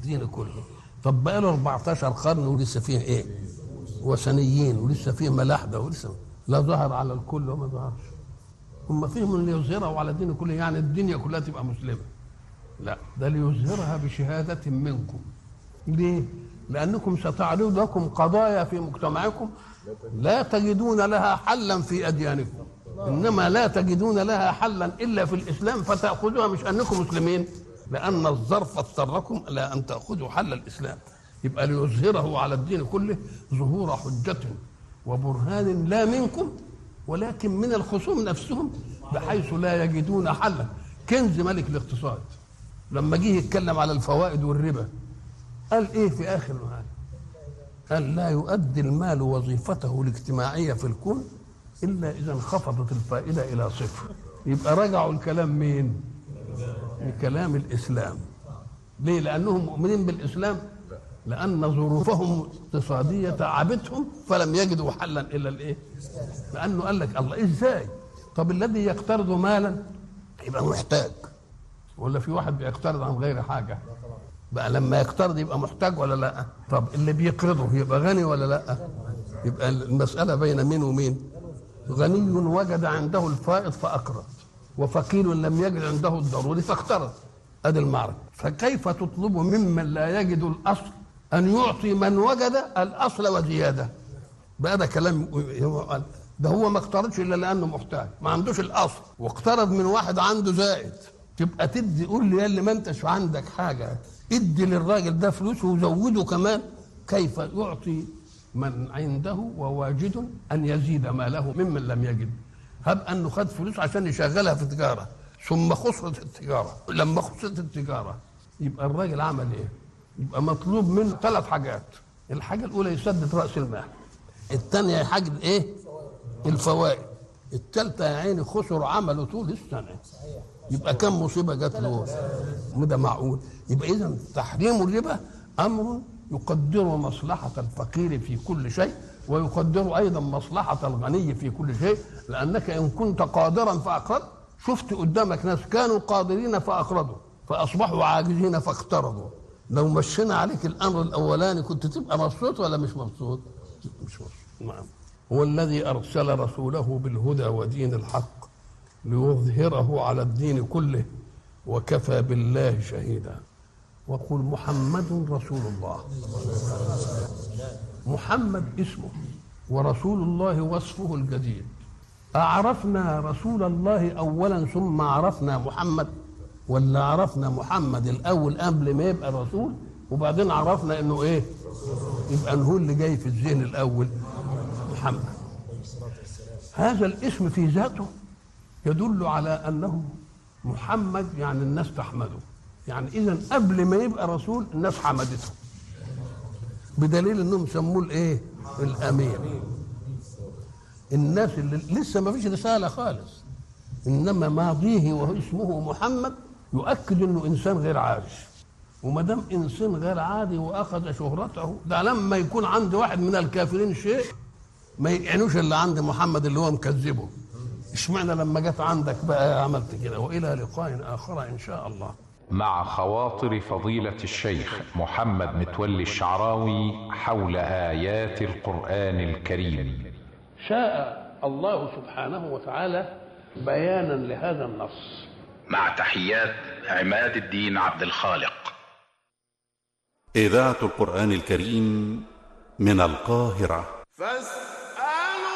الدين كله طب بقى له 14 قرن ولسه فيه ايه وثنيين ولسه فيه ملاحده ولسه لا ظهر على الكل وما ظهرش هم فيهم اللي يظهره على الدين كله يعني الدنيا كلها تبقى مسلمه لا ده ليظهرها بشهاده منكم ليه لانكم ستعرض لكم قضايا في مجتمعكم لا تجدون لها حلا في اديانكم انما لا تجدون لها حلا الا في الاسلام فتاخذوها مش انكم مسلمين لان الظرف اضطركم الى ان تاخذوا حل الاسلام يبقى ليظهره على الدين كله ظهور حجه وبرهان لا منكم ولكن من الخصوم نفسهم بحيث لا يجدون حلا كنز ملك الاقتصاد لما جه يتكلم على الفوائد والربا قال ايه في اخر هذا قال لا يؤدي المال وظيفته الاجتماعيه في الكون الا اذا انخفضت الفائده الى صفر يبقى رجعوا الكلام مين لكلام الاسلام ليه لانهم مؤمنين بالاسلام لان ظروفهم الاقتصاديه تعبتهم فلم يجدوا حلا الا الايه لانه قال لك الله ازاي طب الذي يقترض مالا يبقى محتاج ولا في واحد بيقترض عن غير حاجه بقى لما يقترض يبقى محتاج ولا لا طب اللي بيقرضه يبقى غني ولا لا يبقى المساله بين مين ومين غني وجد عنده الفائض فاقرض وفقير لم يجد عنده الضروري فاقترض ادي المعركه فكيف تطلب ممن لا يجد الاصل ان يعطي من وجد الاصل وزياده بقى ده كلام ده هو ما اقترضش الا لانه محتاج ما عندوش الاصل واقترض من واحد عنده زائد تبقى تدي قول لي اللي ما انتش عندك حاجه ادي للراجل ده فلوس وزوده كمان كيف يعطي من عنده وواجد ان يزيد ماله ممن لم يجد هب انه خد فلوس عشان يشغلها في تجاره ثم خسرت التجاره لما خسرت التجاره يبقى الراجل عمل ايه؟ يبقى مطلوب منه ثلاث حاجات الحاجه الاولى يسدد راس المال الثانيه يحجب ايه؟ الفوائد الثالثه يا عيني خسر عمله طول السنه يبقى كم مصيبه جات له وده معقول يبقى اذا تحريم الربا امر يقدر مصلحه الفقير في كل شيء ويقدر ايضا مصلحه الغني في كل شيء لانك ان كنت قادرا فاقرضت شفت قدامك ناس كانوا قادرين فاقرضوا فاصبحوا عاجزين فاقترضوا لو مشينا عليك الامر الاولاني كنت تبقى مبسوط ولا مش مبسوط؟ مش مبسوط نعم هو الذي ارسل رسوله بالهدى ودين الحق ليظهره على الدين كله وكفى بالله شهيدا وقل محمد رسول الله محمد اسمه ورسول الله وصفه الجديد أعرفنا رسول الله أولا ثم عرفنا محمد ولا عرفنا محمد الأول قبل ما يبقى رسول وبعدين عرفنا إنه إيه يبقى هو اللي جاي في الذهن الأول محمد هذا الاسم في ذاته يدل على أنه محمد يعني الناس تحمده يعني إذا قبل ما يبقى رسول الناس حمدته بدليل انهم سموه الايه الامير الناس اللي لسه ما فيش رساله خالص انما ماضيه واسمه محمد يؤكد انه انسان غير عادي وما دام انسان غير عادي واخذ شهرته ده لما يكون عند واحد من الكافرين شيء ما يعنوش اللي عند محمد اللي هو مكذبه اشمعنى لما جت عندك بقى عملت كده والى لقاء اخر ان شاء الله مع خواطر فضيلة الشيخ محمد متولي الشعراوي حول آيات القرآن الكريم شاء الله سبحانه وتعالى بيانا لهذا النص مع تحيات عماد الدين عبد الخالق إذاعة القرآن الكريم من القاهرة فاستمعوا